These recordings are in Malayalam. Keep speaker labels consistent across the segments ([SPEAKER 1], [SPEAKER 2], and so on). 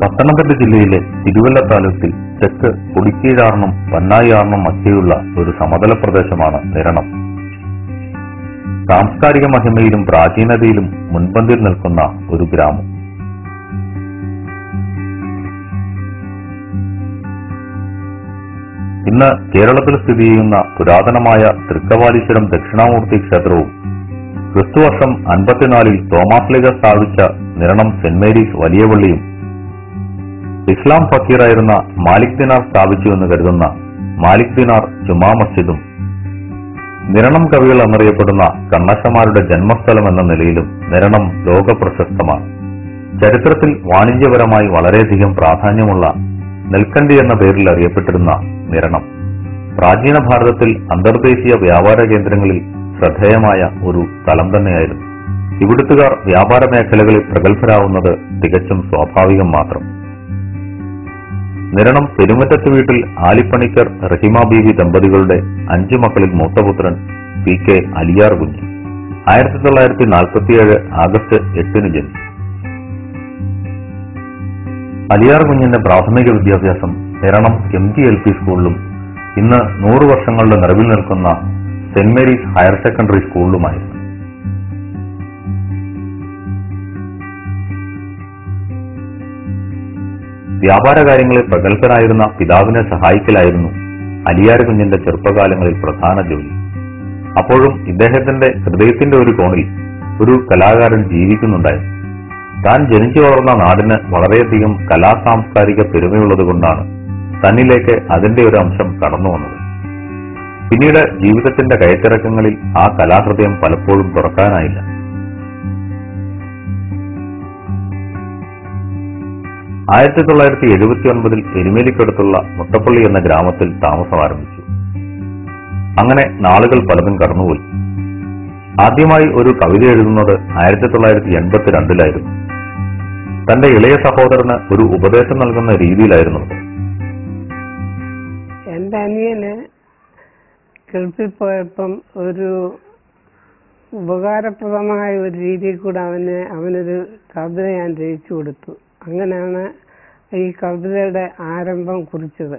[SPEAKER 1] പത്തനംതിട്ട ജില്ലയിലെ തിരുവല്ല താലൂക്കിൽ തെക്ക് പുളിക്കീഴാറിനും പന്നായിയാറിനും മധ്യയുള്ള ഒരു സമതല പ്രദേശമാണ് നിരണം സാംസ്കാരിക മഹിമയിലും പ്രാചീനതയിലും മുൻപന്തിയിൽ നിൽക്കുന്ന ഒരു ഗ്രാമം ഇന്ന് കേരളത്തിൽ സ്ഥിതി ചെയ്യുന്ന പുരാതനമായ തൃക്കവാലീശ്വരം ദക്ഷിണാമൂർത്തി ക്ഷേത്രവും ക്രിസ്തുവർഷം അൻപത്തിനാലിൽ തോമാസ്ലിക സ്ഥാപിച്ച നിരണം സെന്റ് മേരീസ് വലിയ പള്ളിയും ഇസ്ലാം ഫക്കീറായിരുന്ന മാലിക് ദിനാർ സ്ഥാപിച്ചു എന്ന് കരുതുന്ന മാലിക് ദിനാർ ജുമാ മസ്ജിദും നിരണം കവികൾ എന്നറിയപ്പെടുന്ന കണ്ണശമാരുടെ ജന്മസ്ഥലം എന്ന നിലയിലും നിരണം ലോക പ്രശസ്തമാണ് ചരിത്രത്തിൽ വാണിജ്യപരമായി വളരെയധികം പ്രാധാന്യമുള്ള നെൽക്കണ്ടി എന്ന പേരിൽ അറിയപ്പെട്ടിരുന്ന നിരണം പ്രാചീന ഭാരതത്തിൽ അന്തർദേശീയ വ്യാപാര കേന്ദ്രങ്ങളിൽ ശ്രദ്ധേയമായ ഒരു സ്ഥലം തന്നെയായിരുന്നു ഇവിടുത്തുകാർ വ്യാപാര മേഖലകളിൽ പ്രഗത്ഭരാവുന്നത് തികച്ചും സ്വാഭാവികം മാത്രം നിരണം പെരുമറ്റത്ത് വീട്ടിൽ ആലിപ്പണിക്കർ റഹിമ ബീവി ദമ്പതികളുടെ അഞ്ചു മക്കളിൽ മൂത്തപുത്രൻ പി കെ അലിയാർ കുഞ്ഞ് ആയിരത്തി തൊള്ളായിരത്തി നാൽപ്പത്തിയേഴ് ആഗസ്റ്റ് എട്ടിന് ജനിച്ചു അലിയാർ കുഞ്ഞിന്റെ പ്രാഥമിക വിദ്യാഭ്യാസം Niranam M G L P സ്കൂളിലും ഇന്ന് നൂറ് വർഷങ്ങളുടെ നിറവിൽ നിൽക്കുന്ന സെന്റ് മേരീസ് ഹയർ സെക്കൻഡറി സ്കൂളിലുമായിരുന്നു വ്യാപാര കാര്യങ്ങളിൽ പ്രഗത്ഭനായിരുന്ന പിതാവിനെ സഹായിക്കലായിരുന്നു അലിയാർ കുഞ്ഞിന്റെ ചെറുപ്പകാലങ്ങളിൽ പ്രധാന ജോലി അപ്പോഴും ഇദ്ദേഹത്തിന്റെ ഹൃദയത്തിന്റെ ഒരു കോണിൽ ഒരു കലാകാരൻ ജീവിക്കുന്നുണ്ടായിരുന്നു താൻ ജനിച്ചു വളർന്ന നാടിന് വളരെയധികം കലാ സാംസ്കാരിക പെരുമയുള്ളതുകൊണ്ടാണ് തന്നിലേക്ക് അതിന്റെ ഒരു അംശം കടന്നു വന്നത് പിന്നീട് ജീവിതത്തിന്റെ കയറ്റിറക്കങ്ങളിൽ ആ കലാഹൃദയം പലപ്പോഴും തുറക്കാനായില്ല ആയിരത്തി തൊള്ളായിരത്തി എഴുപത്തി ഒൻപതിൽ എരുമേലിക്കടുത്തുള്ള മുട്ടപ്പള്ളി എന്ന ഗ്രാമത്തിൽ താമസം ആരംഭിച്ചു അങ്ങനെ നാളുകൾ പലതും കടന്നുപോയി ആദ്യമായി ഒരു കവിത എഴുതുന്നത് ആയിരത്തി തൊള്ളായിരത്തി എൺപത്തിരണ്ടിലായിരുന്നു തന്റെ ഇളയ സഹോദരന് ഒരു ഉപദേശം നൽകുന്ന രീതിയിലായിരുന്നു അത്.
[SPEAKER 2] എൻ്റെ അനിയന് ഗൾഫിൽ പോയപ്പം ഒരു ഉപകാരപ്രദമായ ഒരു രീതിയിൽ കൂടെ അവന് അവനൊരു കവിത ഞാൻ രചിച്ചു കൊടുത്തു അങ്ങനെയാണ് ഈ കവിതയുടെ ആരംഭം കുറിച്ചത്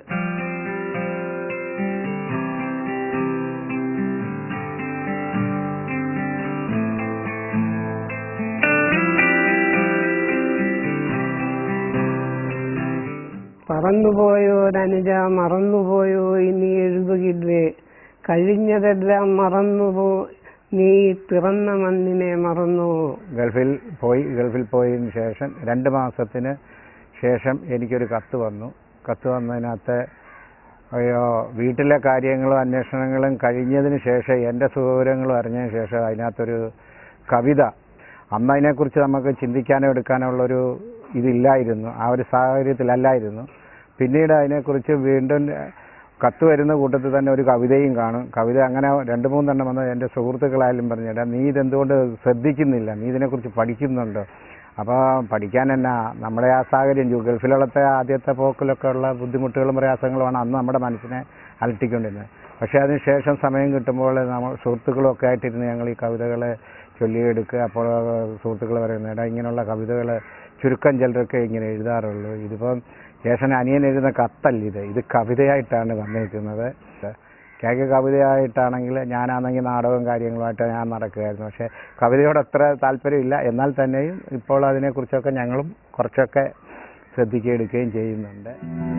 [SPEAKER 2] പറന്നുപോയോരനുജ മറന്നുപോയോ ഇനി എഴുതുകില്ലേ കഴിഞ്ഞതെല്ലാം മറന്നുപോ നീ പിറന്ന മണ്ണിനെ മറന്നു
[SPEAKER 3] ഗൾഫിൽ പോയി ഗൾഫിൽ പോയതിന് ശേഷം രണ്ട് മാസത്തിന് ശേഷം എനിക്കൊരു കത്ത് വന്നു കത്ത് വന്നതിനകത്ത് അയ്യോ വീട്ടിലെ കാര്യങ്ങളും അന്വേഷണങ്ങളും കഴിഞ്ഞതിന് ശേഷം എൻ്റെ സുഖവിവരങ്ങളും അറിഞ്ഞതിന് ശേഷം അതിനകത്തൊരു കവിത അന്ന് അതിനെക്കുറിച്ച് നമുക്ക് ചിന്തിക്കാനോ എടുക്കാനോ ഉള്ളൊരു ഇതില്ലായിരുന്നു ആ ഒരു സാഹചര്യത്തിലല്ലായിരുന്നു പിന്നീട് അതിനെക്കുറിച്ച് വീണ്ടും കത്ത് വരുന്ന കൂട്ടത്തിൽ തന്നെ ഒരു കവിതയും കാണും കവിത അങ്ങനെ രണ്ട് മൂന്നെണ്ണം വന്ന് എൻ്റെ സുഹൃത്തുക്കളായാലും പറഞ്ഞിടാ നീ ഇതെന്തുകൊണ്ട് ശ്രദ്ധിക്കുന്നില്ല നീ ഇതിനെക്കുറിച്ച് പഠിക്കുന്നുണ്ടോ അപ്പോൾ പഠിക്കാൻ എന്നാ നമ്മുടെ ആ സാഹചര്യം ജു- ഗൾഫിലുള്ളത്തെ ആദ്യത്തെ പോക്കിലൊക്കെ ഉള്ള ബുദ്ധിമുട്ടുകളും പ്രയാസങ്ങളുമാണ് അന്ന് നമ്മുടെ മനസ്സിനെ അലട്ടിക്കൊണ്ടിരുന്നത് പക്ഷേ അതിന് ശേഷം സമയം കിട്ടുമ്പോൾ നമ്മൾ സുഹൃത്തുക്കളും ഒക്കെ ആയിട്ടിരുന്ന് ഞങ്ങൾ ഈ കവിതകളെ ചൊല്ലിയെടുക്കുക അപ്പോൾ സുഹൃത്തുക്കൾ പറയുന്നത് എടാ ഇങ്ങനെയുള്ള കവിതകൾ ചുരുക്കം ചിലരൊക്കെ ഇങ്ങനെ എഴുതാറുള്ളൂ ഇതിപ്പം യേശൻ അനിയൻ എഴുതുന്ന കത്തല്ല ഇത് ഇത് കവിതയായിട്ടാണ് വന്നിരിക്കുന്നത് കേക്ക് കവിതയായിട്ടാണെങ്കിൽ ഞാനാണെങ്കിൽ നാടകവും കാര്യങ്ങളുമായിട്ട് ഞാൻ നടക്കുകയായിരുന്നു പക്ഷേ കവിതയോട് അത്ര താല്പര്യമില്ല എന്നാൽ തന്നെയും ഇപ്പോൾ അതിനെക്കുറിച്ചൊക്കെ ഞങ്ങളും കുറച്ചൊക്കെ ശ്രദ്ധിക്കുകയും ചെയ്യുന്നുണ്ട്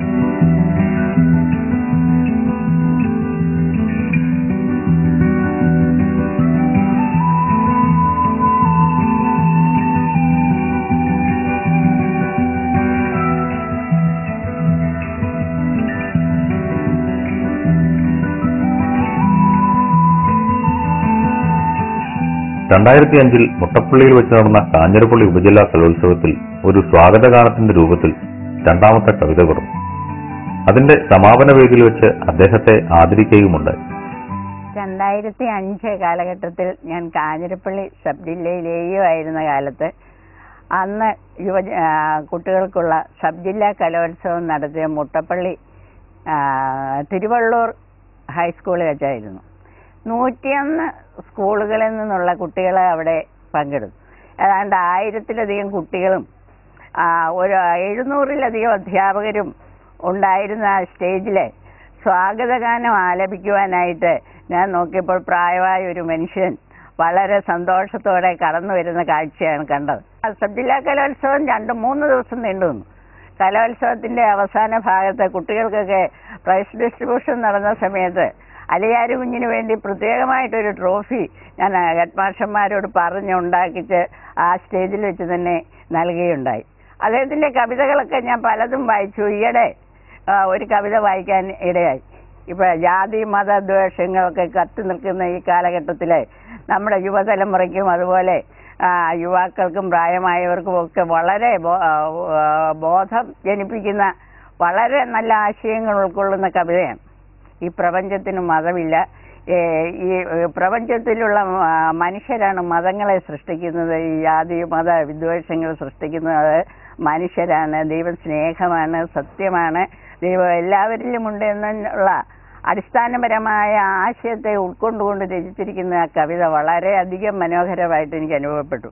[SPEAKER 1] രണ്ടായിരത്തി അഞ്ചിൽ മുട്ടപ്പള്ളിയിൽ വെച്ച് നടന്ന കാഞ്ഞിരപ്പള്ളി ഉപജില്ലാ കലോത്സവത്തിൽ ഒരു സ്വാഗതഗാനത്തിന്റെ രൂപത്തിൽ രണ്ടാമത്തെ കവിത പിറന്നു അതിന്റെ സമാപന വേദിയിൽ വെച്ച് അദ്ദേഹത്തെ ആദരിക്കുകയുമുണ്ടായി
[SPEAKER 4] രണ്ടായിരത്തി അഞ്ച് കാലഘട്ടത്തിൽ ഞാൻ കാഞ്ഞിരപ്പള്ളി സബ് ജില്ലയിലെയുമായിരുന്ന കാലത്ത് അന്ന് യുവ ആ, കുട്ടികൾക്കുള്ള സബ് ജില്ലാ കലോത്സവം നടത്തിയ മുട്ടപ്പള്ളി ആ, തിരുവള്ളൂർ ഹൈസ്കൂളിൽ വെച്ചായിരുന്നു നൂറ്റിയൊന്ന് സ്കൂളുകളിൽ നിന്നുള്ള കുട്ടികളെ അവിടെ പങ്കെടുത്തു ഏതാണ്ട് ആയിരത്തിലധികം കുട്ടികളും ആ, ഒരു എഴുന്നൂറിലധികം അധ്യാപകരും ഉണ്ടായിരുന്ന ആ സ്റ്റേജിൽ സ്വാഗതഗാനം ആലപിക്കുവാനായിട്ട് ഞാൻ നോക്കിയപ്പോൾ പ്രായമായ ഒരു മനുഷ്യൻ വളരെ സന്തോഷത്തോടെ കടന്നു വരുന്ന കാഴ്ചയാണ് കണ്ടത് ആ സബ് ജില്ലാ കലോത്സവം രണ്ട് മൂന്ന് ദിവസം നീണ്ടു നിന്നു കലോത്സവത്തിന്റെ അവസാന ഭാഗത്ത് കുട്ടികൾക്കൊക്കെ പ്രൈസ് ഡിസ്ട്രിബ്യൂഷൻ നടന്ന സമയത്ത് അലിയാരി കുഞ്ഞിന് വേണ്ടി പ്രത്യേകമായിട്ടൊരു ട്രോഫി ഞാൻ ഹെഡ് മാസ്റ്റർമാരോട് പറഞ്ഞ് ഉണ്ടാക്കിച്ച് ആ സ്റ്റേജിൽ വെച്ച് തന്നെ നൽകുകയുണ്ടായി അദ്ദേഹത്തിന്റെ കവിതകളൊക്കെ ഞാൻ പലതും വായിച്ചു ഈയിടെ ആ, ഒരു കവിത വായിക്കാൻ ഇടയായി ഇപ്പൊ ജാതി മത ദ്വേഷങ്ങളൊക്കെ കത്തി നിൽക്കുന്ന ഈ കാലഘട്ടത്തില് നമ്മുടെ യുവതലമുറയ്ക്കും അതുപോലെ ആ, യുവാക്കൾക്കും പ്രായമായവർക്കും ഒക്കെ വളരെ ബോ- ആ, ആ, ബോധം ജനിപ്പിക്കുന്ന വളരെ നല്ല ആശയങ്ങൾ ഉൾക്കൊള്ളുന്ന കവിതയാണ് ഈ പ്രപഞ്ചത്തിന് മതമില്ല ഏ, ഈ ഏ, പ്രപഞ്ചത്തിലുള്ള ആ, മനുഷ്യരാണ് മതങ്ങളെ സൃഷ്ടിക്കുന്നത് ഈ ജാതി മത വിദ്വേഷങ്ങൾ സൃഷ്ടിക്കുന്നത് മനുഷ്യരാണ് ദൈവം സ്നേഹമാണ് സത്യമാണ് ദൈവം എല്ലാവരിലുമുണ്ട് എന്നുള്ള അടിസ്ഥാനപരമായ ആശയത്തെ ഉൾക്കൊണ്ടുകൊണ്ട് രചിച്ചിരിക്കുന്ന ആ കവിത വളരെയധികം മനോഹരമായിട്ട് എനിക്ക് അനുഭവപ്പെട്ടു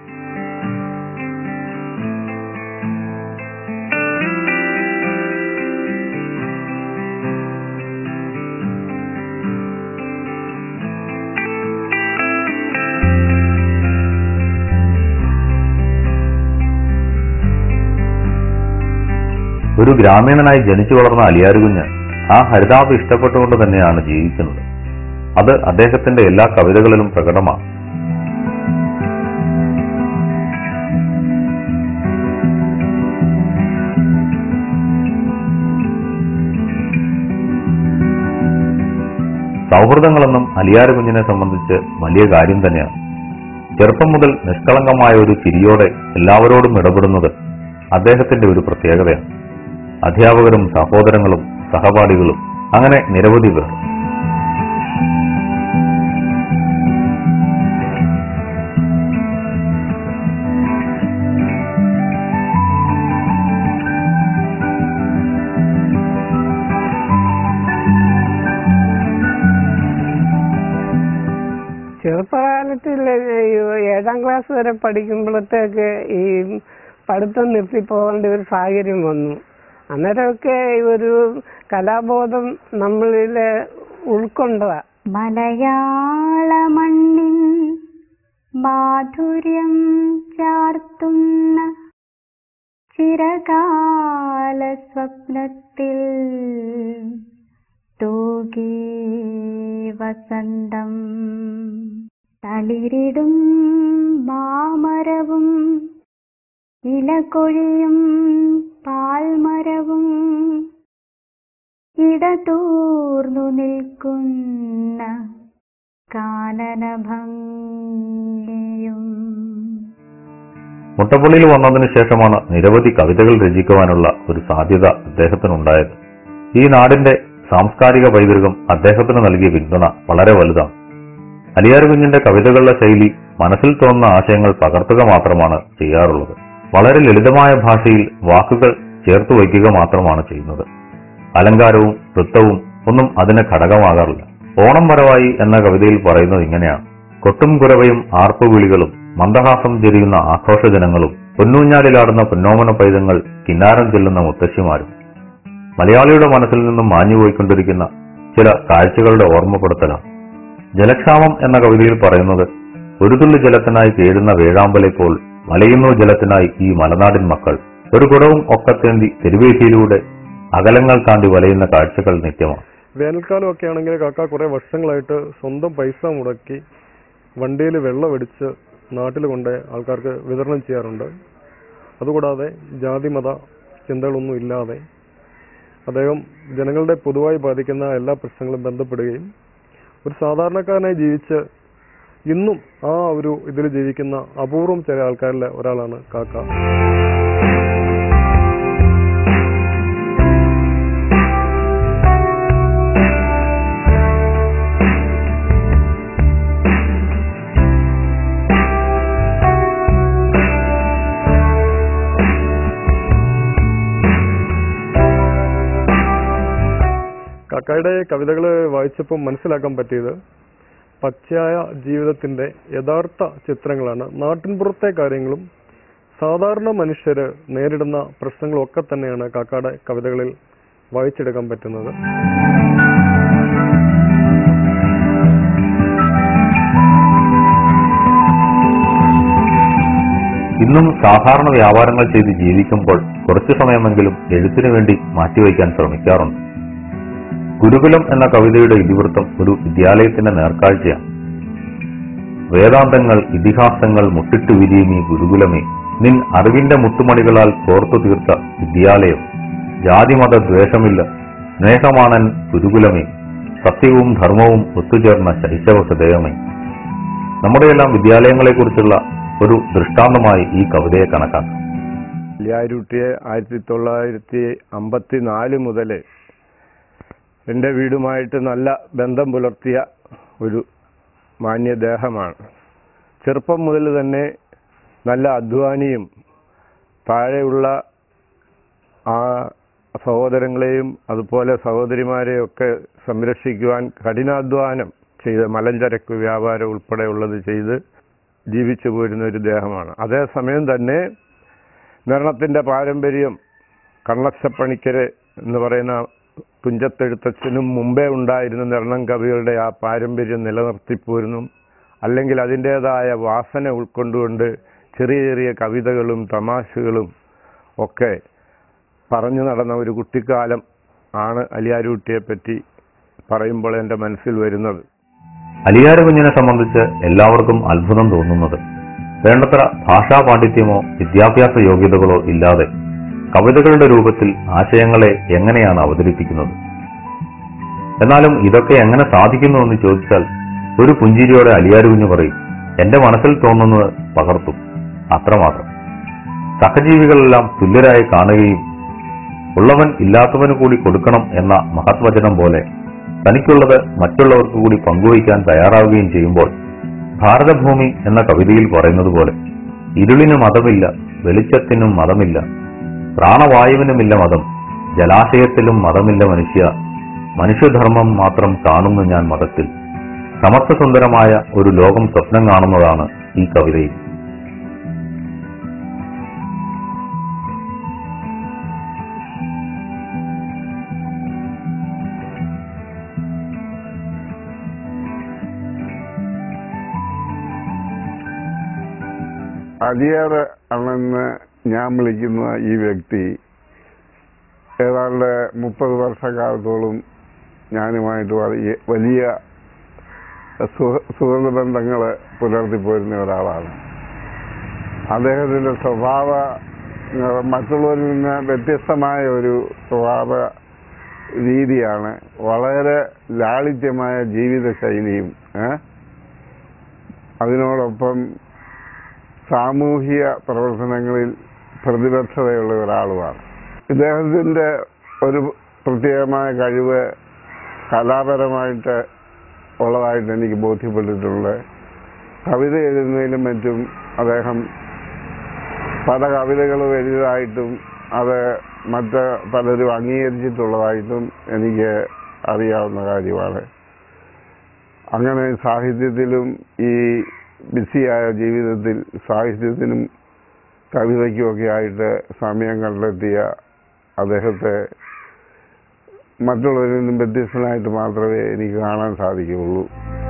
[SPEAKER 1] ഒരു ഗ്രാമീണനായി ജനിച്ചു വളർന്ന അലിയാരുകുഞ്ഞ് ആ ഹരിതാപ് ഇഷ്ടപ്പെട്ടുകൊണ്ട് തന്നെയാണ് ജീവിക്കുന്നത് അത് അദ്ദേഹത്തിന്റെ എല്ലാ കവിതകളിലും പ്രകടമാണ് സൗഹൃദങ്ങളെന്നും അലിയാർ കുഞ്ഞിനെ സംബന്ധിച്ച് വലിയ കാര്യം തന്നെയാണ് ചെറുപ്പം മുതൽ നിഷ്കളങ്കമായ ഒരു ചിരിയോടെ എല്ലാവരോടും ഇടപെടുന്നത് അദ്ദേഹത്തിന്റെ ഒരു പ്രത്യേകതയാണ് അധ്യാപകരും സഹോദരങ്ങളും സഹപാഠികളും അങ്ങനെ നിരവധി പേർ
[SPEAKER 2] ചെറുപ്പകാലത്തിൽ ഈ ഏഴാം ക്ലാസ് വരെ പഠിക്കുമ്പോഴത്തേക്ക് ഈ പഠിത്തം നിർത്തി പോകേണ്ട ഒരു സാഹചര്യം വന്നു അന്നേരമൊക്കെ ഒരു കലാബോധം നമ്മളിൽ ഉൾക്കൊണ്ടതാ
[SPEAKER 5] മലയാള മണ്ണിൻ മാധുര്യം ചാർത്തുന്ന ചിരകാല സ്വപ്നത്തിൽ തൂകി വസന്തം തളിരിടും മാമരവും ഇലകൊഴിയും പാൽമരവും ഇടതൂർന്നു നിൽക്കുന്ന കാനനഭംഗിയും
[SPEAKER 1] മുട്ടപ്പള്ളിയിൽ വന്നതിന് ശേഷമാണ് നിരവധി കവിതകൾ രചിക്കുവാനുള്ള ഒരു സാധ്യത അദ്ദേഹത്തിനുണ്ടായത് ഈ നാടിന്റെ സാംസ്കാരിക പൈതൃകം അദ്ദേഹത്തിന് നൽകിയ പിന്തുണ വളരെ വലുതാണ് അലിയാർ കുഞ്ഞിന്റെ കവിതകളുടെ ശൈലി മനസ്സിൽ തോന്നുന്ന ആശയങ്ങൾ പകർത്തുക മാത്രമാണ് ചെയ്യാറുള്ളത് വളരെ ലളിതമായ ഭാഷയിൽ വാക്കുകൾ ചേർത്ത് വയ്ക്കുക മാത്രമാണ് ചെയ്യുന്നത് അലങ്കാരവും വൃത്തവും ഒന്നും അതിന് ഘടകമാകാറില്ല ഓണം വരവായി എന്ന കവിതയിൽ പറയുന്നത് ഇങ്ങനെയാണ് കൊട്ടും കുരവയും ആർപ്പുവിളികളും മന്ദഹാസം ചെരിയുന്ന ആഘോഷജനങ്ങളും പൊന്നൂഞ്ഞാലിലാടുന്ന പൊന്നോമന പൈതങ്ങൾ കിന്നാരം ചെല്ലുന്ന മുത്തശ്ശിമാരും മലയാളിയുടെ മനസ്സിൽ നിന്നും മാഞ്ഞുപോയിക്കൊണ്ടിരിക്കുന്ന ചില കാഴ്ചകളുടെ ഓർമ്മപ്പെടുത്തലാണ് ജലക്ഷാമം എന്ന കവിതയിൽ പറയുന്നത് ഒരു തുള്ളി ജലത്തിനായി കേഴുന്ന വേഴാമ്പലെ പോൽ വലയുന്നു ജലത്തിനായി ഈ മലനാടിൻ മക്കൾ ഒരു കുടവും ഒക്കത്തേന്തി തെരുവേശിയിലൂടെ അകലങ്ങൾ താണ്ടി വലയുന്ന കാഴ്ചകൾ നിത്യമാണ്
[SPEAKER 6] വേനൽക്കാലം ഒക്കെ ആണെങ്കിൽ കാക്ക കുറെ വർഷങ്ങളായിട്ട് സ്വന്തം പൈസ മുടക്കി വണ്ടിയിൽ വെള്ളം അടിച്ച് നാട്ടിൽ കൊണ്ട് ആൾക്കാർക്ക് വിതരണം ചെയ്യാറുണ്ട് അതുകൂടാതെ ജാതി മത ചിന്തകളൊന്നും ഇല്ലാതെ അദ്ദേഹം ജനങ്ങളുടെ പൊതുവായി ബാധിക്കുന്ന എല്ലാ പ്രശ്നങ്ങളും ബന്ധപ്പെടുകയും ഒരു സാധാരണക്കാരനായി ജീവിച്ച് ഇന്നും ആ ഒരു ഇതിൽ ജീവിക്കുന്ന അപൂർവം ചില ആൾക്കാരിൽ ഒരാളാണ് കാക്ക കാക്കയുടെ കവിതകൾ വായിച്ചപ്പോൾ മനസ്സിലാക്കാൻ പറ്റിയത് പച്ചയായ ജീവിതത്തിന്റെ യഥാർത്ഥ ചിത്രങ്ങളാണ് നാട്ടിൻപുറത്തെ കാര്യങ്ങളും സാധാരണ മനുഷ്യര് നേരിടുന്ന പ്രശ്നങ്ങളൊക്കെ തന്നെയാണ് കാക്കാടെ കവിതകളിൽ വായിച്ചെടുക്കാൻ പറ്റുന്നത്
[SPEAKER 1] ഇന്നും സാധാരണ വ്യാപാരങ്ങൾ ചെയ്ത് ജീവിക്കുമ്പോൾ കുറച്ചു സമയമെങ്കിലും എഴുത്തിനു വേണ്ടി മാറ്റിവെക്കാൻ ശ്രമിക്കാറുണ്ട് ഗുരുകുലം എന്ന കവിതയുടെ ഇതിവൃത്തം ഒരു വിദ്യാലയത്തിന്റെ നേർക്കാഴ്ചയാണ് വേദാന്തങ്ങൾ ഇതിഹാസങ്ങൾ മുട്ടിട്ടു വിരിയും ഈ ഗുരുകുലമേ നിൻ അറിവിന്റെ മുത്തുമണികളാൽ കോർത്തു തീർത്ത വിദ്യാലയം ജാതിമത ദ്വേഷമില്ല സ്നേഹമാണൻ ഗുരുകുലമേ സത്യവും ധർമ്മവും ഒത്തുചേർന്ന ശൈശവ ഹൃദയമേ നമ്മുടെയെല്ലാം വിദ്യാലയങ്ങളെക്കുറിച്ചുള്ള ഒരു ദൃഷ്ടാന്തമായി ഈ കവിതയെ കണക്കാക്കാം
[SPEAKER 3] ലിയാരുട്ടിയെ ആയിരത്തി തൊള്ളായിരത്തി അമ്പത്തി നാല് മുതൽ എൻ്റെ വീടുമായിട്ട് നല്ല ബന്ധം പുലർത്തിയ ഒരു മാന്യദേഹമാണ് ചെറുപ്പം മുതൽ തന്നെ നല്ല അധ്വാനിയും താഴെയുള്ള ആ സഹോദരങ്ങളെയും അതുപോലെ സഹോദരിമാരെയും ഒക്കെ സംരക്ഷിക്കുവാൻ കഠിനാധ്വാനം ചെയ്ത് മലഞ്ചരക്ക് വ്യാപാരം ഉൾപ്പെടെയുള്ളത് ചെയ്ത് ജീവിച്ചു പോരുന്ന ഒരു ദേഹമാണ് അതേസമയം തന്നെ നിരണത്തിൻ്റെ പാരമ്പര്യം കണ്ണച്ചപ്പണിക്കര് എന്ന് പറയുന്ന തുഞ്ചത്തെഴുത്തച്ഛനും മുമ്പേ ഉണ്ടായിരുന്ന നിരണം കവികളുടെ ആ പാരമ്പര്യം നിലനിർത്തിപ്പോരുന്നു അല്ലെങ്കിൽ അതിൻ്റേതായ വാസന ഉൾക്കൊണ്ടുകൊണ്ട് ചെറിയ ചെറിയ കവിതകളും തമാശകളും ഒക്കെ പറഞ്ഞു നടന്ന ഒരു കുട്ടിക്കാലം ആണ് അലിയാരൂട്ടിയെ പറ്റി പറയുമ്പോൾ എൻ്റെ മനസ്സിൽ വരുന്നത്
[SPEAKER 1] അലിയാര കുഞ്ഞിനെ സംബന്ധിച്ച് എല്ലാവർക്കും അത്ഭുതം തോന്നുന്നത് വേണ്ടത്ര ഭാഷാ പാണ്ഡിത്യമോ വിദ്യാഭ്യാസ യോഗ്യതകളോ ഇല്ലാതെ കവിതകളുടെ രൂപത്തിൽ ആശയങ്ങളെ എങ്ങനെയാണ് അവതരിപ്പിക്കുന്നത് എന്നാലും ഇതൊക്കെ എങ്ങനെ സാധിക്കുന്നു എന്ന് ചോദിച്ചാൽ ഒരു പുഞ്ചിരിയോടെ അലിയാരു കുഞ്ഞ് പറയും എന്റെ മനസ്സിൽ തോന്നുന്നത് പകർത്തു അത്രമാത്രം സഹജീവികളെല്ലാം തുല്യരായി കാണുകയും ഉള്ളവൻ ഇല്ലാത്തവന് കൂടി കൊടുക്കണം എന്ന മഹത്വചനം പോലെ തനിക്കുള്ളത് മറ്റുള്ളവർക്ക് കൂടി പങ്കുവയ്ക്കാൻ തയ്യാറാവുകയും ചെയ്യുമ്പോൾ ഭാരതഭൂമി എന്ന കവിതയിൽ പറയുന്നത് പോലെ ഇരുളിന് മതമില്ല വെളിച്ചത്തിനും മതമില്ല പ്രാണവായുവിനുമില്ല മതം ജലാശയത്തിലും മതമില്ല മനുഷ്യ മനുഷ്യധർമ്മം മാത്രം കാണുന്നു ഞാൻ മതത്തിൽ സമത്വസുന്ദരമായ ഒരു ലോകം സ്വപ്നം കാണുന്നതാണ് ഈ കവിതയിൽ
[SPEAKER 7] അലിയാർ ആണെന്ന് ഞാൻ വിളിക്കുന്ന ഈ വ്യക്തി ഏതാണ്ട് മുപ്പത് വർഷക്കാലത്തോളം ഞാനുമായിട്ട് വലിയ- വലിയ സുഹ- സുഹൃത്ത് ബന്ധങ്ങൾ പുലർത്തിപ്പോരുന്ന ഒരാളാണ് അദ്ദേഹത്തിൻ്റെ സ്വഭാവ ഏഹ്, മറ്റുള്ളവരിൽ നിന്ന് വ്യത്യസ്തമായ ഒരു സ്വഭാവ രീതിയാണ് വളരെ ലാളിത്യമായ ജീവിത ശൈലിയും ഏഹ്? അതിനോടൊപ്പം സാമൂഹിക പ്രവർത്തനങ്ങളിൽ പ്രതിബദ്ധതയുള്ള ഒരാളുമാണ് ഇദ്ദേഹത്തിൻ്റെ ഒരു പ്രത്യേകമായ കഴിവ് കലാപരമായിട്ട് ഉള്ളതായിട്ട് എനിക്ക് ബോധ്യപ്പെട്ടിട്ടുണ്ട് കവിത എഴുതുന്നതിലും മറ്റും അദ്ദേഹം പല കവിതകളും എഴുതിയതായിട്ടും അത് മറ്റ് പലരും അംഗീകരിച്ചിട്ടുള്ളതായിട്ടും എനിക്ക് അറിയാവുന്ന കാര്യമാണ് അങ്ങനെ സാഹിത്യത്തിലും ഈ ബിസിയായ ജീവിതത്തിൽ സാഹിത്യത്തിനും കവിതയ്ക്കുമൊക്കെ ആയിട്ട് സമയം കണ്ടെത്തിയ അദ്ദേഹത്തെ മറ്റുള്ളവരിൽ നിന്നും വ്യത്യസ്തനായിട്ട് മാത്രമേ എനിക്ക് കാണാൻ സാധിക്കുകയുള്ളൂ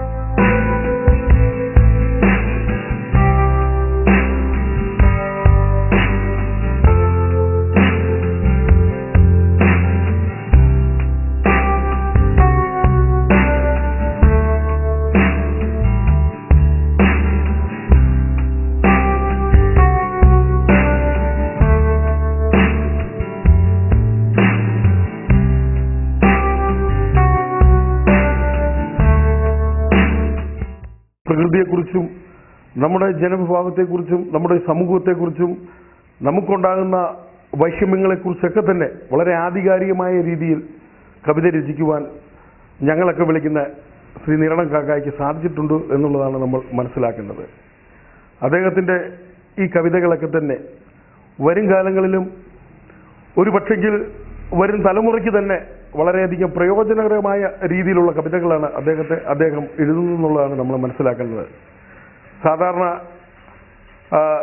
[SPEAKER 6] പ്രകൃതിയെക്കുറിച്ചും നമ്മുടെ ജനവിഭാഗത്തെക്കുറിച്ചും നമ്മുടെ സമൂഹത്തെക്കുറിച്ചും നമുക്കുണ്ടാകുന്ന വൈഷമ്യങ്ങളെക്കുറിച്ചൊക്കെ തന്നെ വളരെ ആധികാരികമായ രീതിയിൽ കവിത രചിക്കുവാൻ ഞങ്ങളൊക്കെ വിളിക്കുന്ന ശ്രീ നിരണം കാക്കായ്ക്ക് സാധിച്ചിട്ടുണ്ട് എന്നുള്ളതാണ് നമ്മൾ മനസ്സിലാക്കേണ്ടത് അദ്ദേഹത്തിൻ്റെ ഈ കവിതകളൊക്കെ തന്നെ വരും കാലങ്ങളിലും ഒരു പക്ഷെങ്കിൽ വരും തലമുറയ്ക്ക് തന്നെ വളരെയധികം പ്രയോജനകരമായ രീതിയിലുള്ള കവിതകളാണ് അദ്ദേഹത്തെ അദ്ദേഹം എഴുതുന്നു എന്നുള്ളതാണ് നമ്മൾ മനസ്സിലാക്കേണ്ടത് സാധാരണ ആ,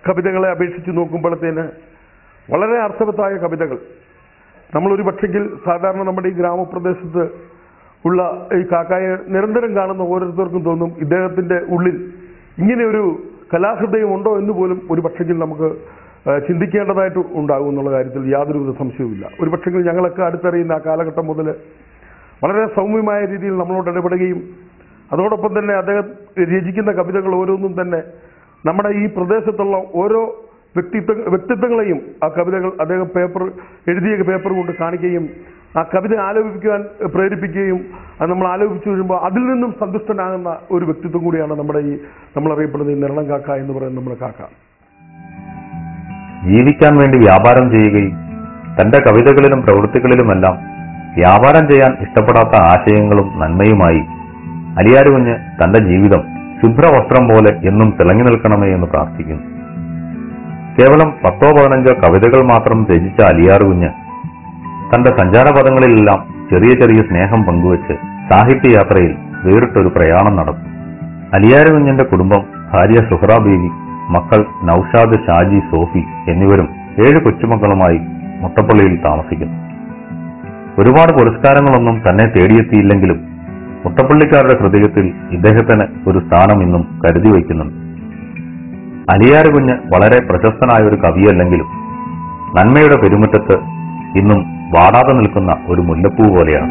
[SPEAKER 8] കവിതകളെ അപേക്ഷിച്ച് നോക്കുമ്പോഴത്തേന് വളരെ അർത്ഥവത്തായ കവിതകൾ നമ്മളൊരു പക്ഷെങ്കിൽ സാധാരണ നമ്മുടെ ഈ ഗ്രാമപ്രദേശത്ത് ഉള്ള ഈ കാക്കായെ നിരന്തരം കാണുന്ന ഓരോരുത്തർക്കും തോന്നും ഇദ്ദേഹത്തിന്റെ ഉള്ളിൽ ഇങ്ങനെ ഒരു കലാഹൃദയം ഉണ്ടോ എന്ന് പോലും ഒരു പക്ഷെങ്കിൽ നമുക്ക് ആ, ചിന്തിക്കേണ്ടതായിട്ട് ഉണ്ടാകും എന്നുള്ള കാര്യത്തിൽ യാതൊരുവിധ സംശയവുമില്ല ഒരു പക്ഷെങ്കിൽ ഞങ്ങളൊക്കെ അടുത്തറിയുന്ന ആ കാലഘട്ടം മുതൽ വളരെ സൗമ്യമായ രീതിയിൽ നമ്മളോട് ഇടപെടുകയും അതോടൊപ്പം തന്നെ അദ്ദേഹം രചിക്കുന്ന കവിതകൾ ഓരോന്നും തന്നെ നമ്മുടെ ഈ പ്രദേശത്തുള്ള ഓരോ വ്യക്തിത്വ വ്യക്തിത്വങ്ങളെയും ആ കവിതകൾ അദ്ദേഹം പേപ്പർ എഴുതിയ പേപ്പർ കൊണ്ട് കാണിക്കുകയും ആ കവിത ആലോചിക്കുവാൻ പ്രേരിപ്പിക്കുകയും അത് നമ്മൾ ആലോചിച്ചു വരുമ്പോൾ അതിൽ നിന്നും സന്തുഷ്ടനാകുന്ന ഒരു വ്യക്തിത്വം കൂടിയാണ് നമ്മുടെ ഈ നമ്മളറിയപ്പെടുന്ന ഈ നിരണം കാക്ക എന്ന് പറയുന്ന നമ്മുടെ കാക്ക
[SPEAKER 1] ജീവിക്കാൻ വേണ്ടി വ്യാപാരം ചെയ്യുകയും തന്റെ കവിതകളിലും പ്രവൃത്തികളിലുമെല്ലാം വ്യാപാരം ചെയ്യാൻ ഇഷ്ടപ്പെടാത്ത ആശയങ്ങളും നന്മയുമായി അലിയാരുകുഞ്ഞ് തന്റെ ജീവിതം ശുഭ്രവസ്ത്രം പോലെ എന്നും തിളങ്ങി നിൽക്കണമേ എന്ന് പ്രാർത്ഥിക്കുന്നു കേവലം പത്തോ പതിനഞ്ചോ കവിതകൾ മാത്രം രചിച്ച അലിയാറുകുഞ്ഞ് തന്റെ സഞ്ചാരപഥങ്ങളിലെല്ലാം ചെറിയ ചെറിയ സ്നേഹം പങ്കുവച്ച് സാഹിത്യയാത്രയിൽ വേറിട്ടൊരു പ്രയാണം നടത്തും അലിയാരുകുഞ്ഞിന്റെ കുടുംബം ഭാര്യ സുഹ്റ ബീവി മക്കൾ നൌഷാദ് ഷാജി സോഫി എന്നിവരും ഏഴ് കൊച്ചുമക്കളുമായി മുട്ടപ്പള്ളിയിൽ താമസിക്കുന്നു ഒരുപാട് പുരസ്കാരങ്ങളൊന്നും തന്നെ തേടിയെത്തിയില്ലെങ്കിലും മുട്ടപ്പള്ളിക്കാരുടെ ഹൃദയത്തിൽ ഇദ്ദേഹത്തിന് ഒരു സ്ഥാനം ഇന്നും കരുതി വയ്ക്കുന്നുണ്ട് അലിയാര് കുഞ്ഞ് വളരെ പ്രശസ്തനായ ഒരു കവിയല്ലെങ്കിലും നന്മയുടെ പെരുമുറ്റത്ത് ഇന്നും വാടാതെ നിൽക്കുന്ന ഒരു മുല്ലപ്പൂ പോലെയാണ്